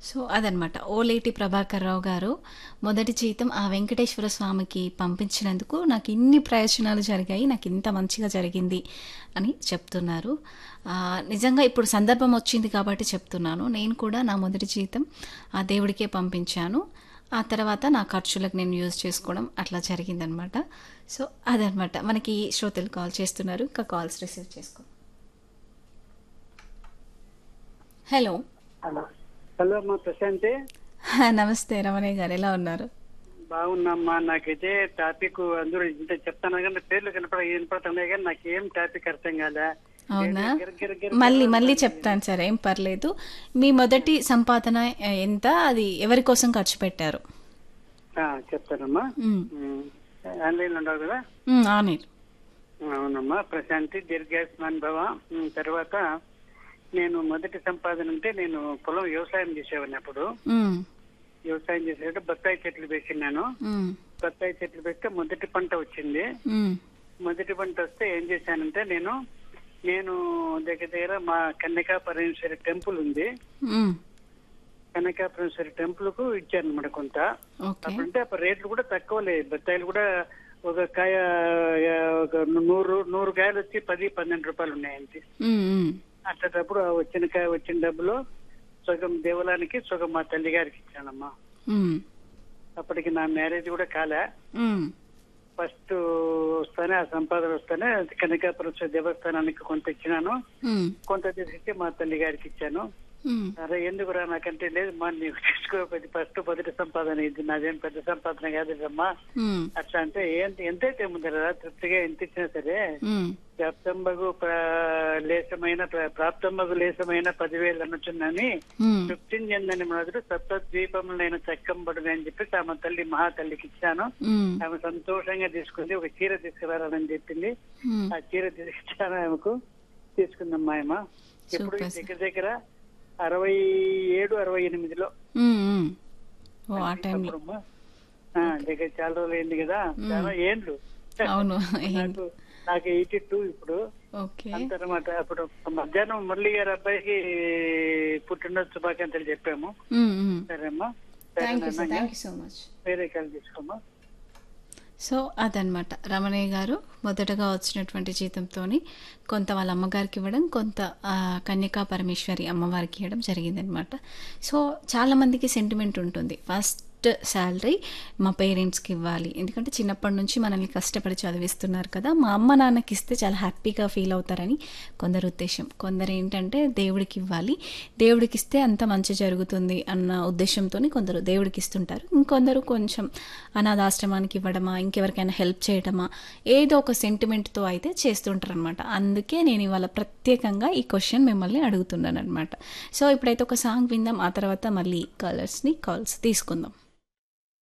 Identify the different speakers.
Speaker 1: So అదనమాట ఓలేటి ప్రభాకర్ రావు గారు మొదటి జీతం ఆ వెంకటేశ్వర స్వామికి పంపించినందుకు నాకు ఇన్ని ప్రయోజనాలు జరిగాయి నాకు ఇంత మంచిగా జరిగింది అని చెప్తున్నారు ఆ, నిజంగా ఇప్పుడు సందర్భం వచ్చింది కాబట్టి చెప్తున్నాను నేను కూడా నా మొదటి జీతం ఆ దేవుడికే పంపించాను ఆ తర్వాత నా ఖర్చులకు నేను యూజ్ చేసుకోవడం అట్లా జరిగిందనమాట సో అదనమాట మనకి శ్రోతలు కాల్ చేస్తున్నారు ఇంకా కాల్స్ రిసీవ్ చేసుకో హలో
Speaker 2: హలో హలో అమ్మా ప్రశాంతి
Speaker 1: నమస్తే రమణయ్య గారు ఎలా ఉన్నారు
Speaker 2: బాగున్నామ్మా నాకైతే టాపిక్ అందరూ ఇంత చెప్తాను కానీ పేర్లు కనపడ వినపడుతున్నాయి కానీ నాకు ఏం టాపిక్ అర్థం కాలే
Speaker 1: అవునా
Speaker 2: గిర గిర గిర
Speaker 1: మళ్ళీ మళ్ళీ చెప్తాను సరే ఏం పర్లేదు మీ మొదటి సంపాదన ఎంత అది ఎవరి కోసం ఖర్చు పెట్టారు
Speaker 2: ఆ, చెప్తానమ్మా
Speaker 1: ఉమ్,
Speaker 2: ఉమ్, ఆన్లైన్ లో ఉండవు కదా
Speaker 1: ఉమ్, ఆనీర్
Speaker 2: అవునమ్మా ప్రశాంతి దీర్ఘాయుష్మాన్ భవ ఉమ్, తర్వాత నేను మొదటి సంపాదన అంటే నేను పొలం వ్యవసాయం చేసేవాడిని అప్పుడు
Speaker 1: ఉమ్,
Speaker 2: వ్యవసాయం చేసేటప్పుడు బత్తాయి చెట్లు వేసినాను
Speaker 1: ఉమ్,
Speaker 2: బత్తాయి చెట్లు పెడితే మొదటి పంట వచ్చింది
Speaker 1: ఉమ్,
Speaker 2: మొదటి పంట వస్తే ఏం చేశానంటే నేను నేను దగ్గర దగ్గర మా కన్యకా పరమేశ్వరి టెంపుల్ ఉంది
Speaker 1: ఉమ్,
Speaker 2: కన్యకా పరమేశ్వరి టెంపుల్ కు ఇచ్చాను అనమాట కొంత
Speaker 1: ఓకే
Speaker 2: అప్పుడంటే అప్పుడు రేట్లు కూడా తక్కువలే బత్తాయిలు కూడా ఒక కాయ ఆ, ఒక నూరు నూరు కాయలు వచ్చి పది పన్నెండు రూపాయలు ఉన్నాయండి
Speaker 1: ఉమ్, ఉమ్,
Speaker 2: అట్లాంటప్పుడు ఆ వచ్చిన కాయ వచ్చిన డబ్బులు సగం దేవాలయానికి సగం మా తల్లి గారికి ఇచ్చానమ్మా
Speaker 1: ఉమ్,
Speaker 2: అప్పటికి నా మ్యారేజ్ కూడా కాలే
Speaker 1: ఉమ్,
Speaker 2: ఫస్ట్ వస్తానే ఆ సంపాదన వస్తానే కనకాపురం దేవస్థానానికి కొంత ఇచ్చినాను
Speaker 1: ఉమ్,
Speaker 2: కొంత తీసుకొచ్చి మా తల్లి గారికి ఇచ్చాను
Speaker 1: ఉమ్,
Speaker 2: అరే ఎందుకురా నాకంటే లేదు మా నీకు తీసుకో పెద్ద ఫస్ట్ మొదటి సంపాదన ఇది నాదేం పెద్ద సంపాదన కాదు అమ్మా
Speaker 1: ఉమ్,
Speaker 2: అట్లా అంటే ఏంటి ఎంతైతే ముందర తృప్తిగా ఎంత ఇచ్చినా సరే
Speaker 1: ఉమ్,
Speaker 2: ప్రాప్తంబగు ప్ర- లేశమైన ప్ర- ప్రాప్తంబగు లేశమైన పదివేలు అనొచ్చునని
Speaker 1: ఉమ్,
Speaker 2: తృప్తిని చెందని మొదలు సప్త ద్వీపములైన చక్కంబడుని అని చెప్పి ఆమె తల్లి మహాతల్లికి ఇచ్చాను
Speaker 1: ఉమ్,
Speaker 2: ఆమె సంతోషంగా తీసుకుంది ఒక చీర తీసుకురాలని చెప్పింది
Speaker 1: ఉమ్,
Speaker 2: ఆ చీర తీసుకొచ్చాను ఆమెకు తీసుకుందమ్మా ఆమె ఇప్పుడు
Speaker 1: Super, sir.
Speaker 2: దగ్గర దగ్గర అరవై ఏడు అరవై ఎనిమిదిలో
Speaker 1: ఉమ్, ఉమ్. ఓ ఆ టైంలో
Speaker 2: అప్పుడమ్మా, ఆ, దగ్గర చాలా రోజులు అయింది కదా చాలా ఏండ్లు
Speaker 1: అవును
Speaker 2: నాకు నాకు ఎయిటీ టూ ఇప్పుడు
Speaker 1: ఓకే
Speaker 2: అంతనమాట అప్పుడు మధ్యాహ్నం మురళి గారి అబ్బాయికి పుట్టినరోజు శుభాకాంక్షలు చెప్పాము
Speaker 1: ఉమ్, ఉమ్.
Speaker 2: సరేమ్మా
Speaker 1: థ్యాంక్ యూ సార్
Speaker 2: సరేనా
Speaker 1: థ్యాంక్ యూ సో మచ్
Speaker 2: వేరే కాల్ తీసుకోమ్మా
Speaker 1: సో అదనమాట రమణయ్య గారు మొదటగా వచ్చినటువంటి జీతంతో కొంత వాళ్ళ అమ్మగారికి ఇవ్వడం కొంత ఆ, కన్యకా పరమేశ్వరి అమ్మవారికి ఇవ్వడం జరిగిందనమాట సో చాలామందికి సెంటిమెంట్ ఉంటుంది ఫస్ట్ శాలరీ మా పేరెంట్స్కి ఇవ్వాలి ఎందుకంటే చిన్నప్పటి నుంచి మనల్ని కష్టపడి చదివిస్తున్నారు కదా మా అమ్మ నాన్నకి ఇస్తే చాలా హ్యాపీగా ఫీల్ అవుతారని కొందరు ఉద్దేశం కొందరు ఏంటంటే దేవుడికి ఇవ్వాలి దేవుడికి ఇస్తే అంత మంచి జరుగుతుంది అన్న ఉద్దేశంతో కొందరు దేవుడికి ఇస్తుంటారు ఇంకొందరు కొంచెం అనాథాశ్రమానికి ఇవ్వడమా ఇంకెవరికైనా హెల్ప్ చేయడమా ఏదో ఒక సెంటిమెంట్తో అయితే చేస్తుంటారు అనమాట అందుకే నేను ఇవాళ ప్రత్యేకంగా ఈ క్వశ్చన్ మిమ్మల్ని అడుగుతున్నాను అనమాట సో ఇప్పుడైతే ఒక సాంగ్ విందాం ఆ తర్వాత మళ్ళీ కలర్స్ని కాల్స్ తీసుకుందాం